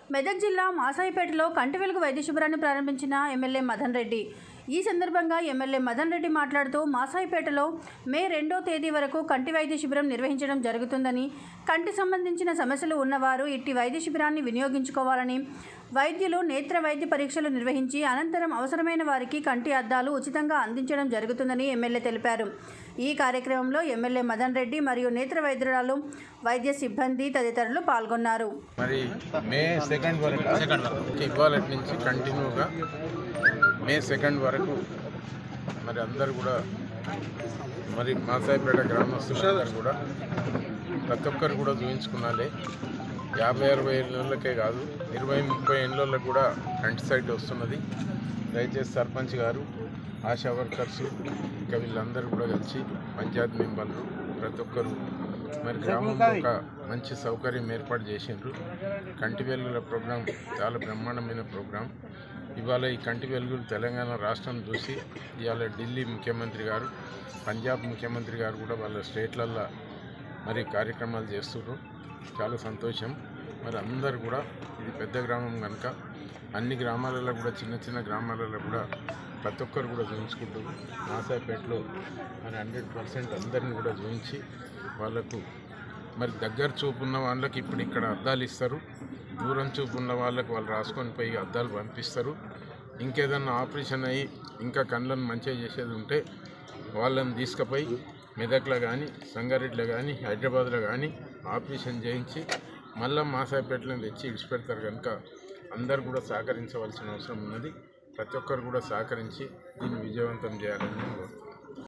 మెదక్ జిల్లా మాసాయిపేటలో కంటి వెలుగు వైద్య శిబిరాన్ని ప్రారంభించిన ఎమ్మెల్యే మదన్ రెడ్డి ఈ సందర్భంగా ఎమ్మెల్యే మదన్ రెడ్డి మాట్లాడుతూ మాసాయిపేటలో మే రెండో తేదీ వరకు కంటి వైద్య శిబిరం నిర్వహించడం జరుగుతుందని కంటి సంబంధించిన సమస్యలు ఉన్నవారు ఇట్టి వైద్య శిబిరాన్ని వినియోగించుకోవాలని వైద్యులు నేత్ర వైద్య పరీక్షలు నిర్వహించి అనంతరం అవసరమైన వారికి కంటి అద్దాలు ఉచితంగా అందించడం జరుగుతుందని ఎమ్మెల్యే తెలిపారు ఈ కార్యక్రమంలో ఎమ్మెల్యే మదన్ రెడ్డి మరియు నేత్ర వైద్యురాలు వైద్య సిబ్బంది తదితరులు పాల్గొన్నారు మరి మే సెకండ్ వరకు సెకండ్ వరకు ఇవాళ నుంచి కంటిన్యూగా మే సెకండ్ వరకు మరి అందరు కూడా మరి మాసాయిపేట గ్రామస్తులందరూ కూడా ప్రతి ఒక్కరు కూడా చూపించుకున్నాలే యాభై అరవై ఏళ్ళకే కాదు ఇరవై ముప్పై ఏళ్ళకి కూడా కంటి సైడ్ వస్తున్నది దయచేసి సర్పంచ్ గారు ఆశా వర్కర్స్ ఇంకా వీళ్ళందరూ కూడా కలిసి పంచాయత్ మెంబర్లు ప్రతి ఒక్కరు మరి గ్రామంలో ఒక మంచి సౌకర్యం ఏర్పాటు చేసిండ్రు కంటి వెలుగుల ప్రోగ్రాం చాలా బ్రహ్మాండమైన ప్రోగ్రాం ఇవాళ ఈ కంటి వెలుగులు తెలంగాణ రాష్ట్రం చూసి ఇవాళ ఢిల్లీ ముఖ్యమంత్రి గారు పంజాబ్ ముఖ్యమంత్రి గారు కూడా వాళ్ళ స్టేట్లల్లో మరి కార్యక్రమాలు చేస్తుర్రు చాలా సంతోషం మరి అందరు కూడా ఇది పెద్ద గ్రామం కనుక అన్ని గ్రామాలలో కూడా చిన్న చిన్న గ్రామాలలో కూడా ప్రతి ఒక్కరు కూడా చూపించుకుంటూ నాసాపేటలో మరి హండ్రెడ్ పర్సెంట్ అందరిని కూడా చూపించి వాళ్ళకు మరి దగ్గర చూపు ఉన్న వాళ్ళకి ఇప్పుడు ఇక్కడ అద్దాలు ఇస్తారు దూరం చూపు ఉన్న వాళ్ళకి వాళ్ళు రాసుకొని పోయి అద్దాలు పంపిస్తారు ఇంకేదన్నా ఆపరేషన్ అయ్యి ఇంకా కళ్ళను మంచిగా చేసేది ఉంటే వాళ్ళని తీసుకుపోయి మెదక్లో కానీ సంగారెడ్డిలో కానీ హైదరాబాద్లో కానీ ఆపరేషన్ చేయించి మళ్ళీ మాసాపేటలో తెచ్చి ఇడిచిపెడతారు కనుక అందరు కూడా సహకరించవలసిన అవసరం ఉన్నది ప్రతి ఒక్కరు కూడా సహకరించి దీన్ని విజయవంతం చేయాలని నేను కోరుతున్నాను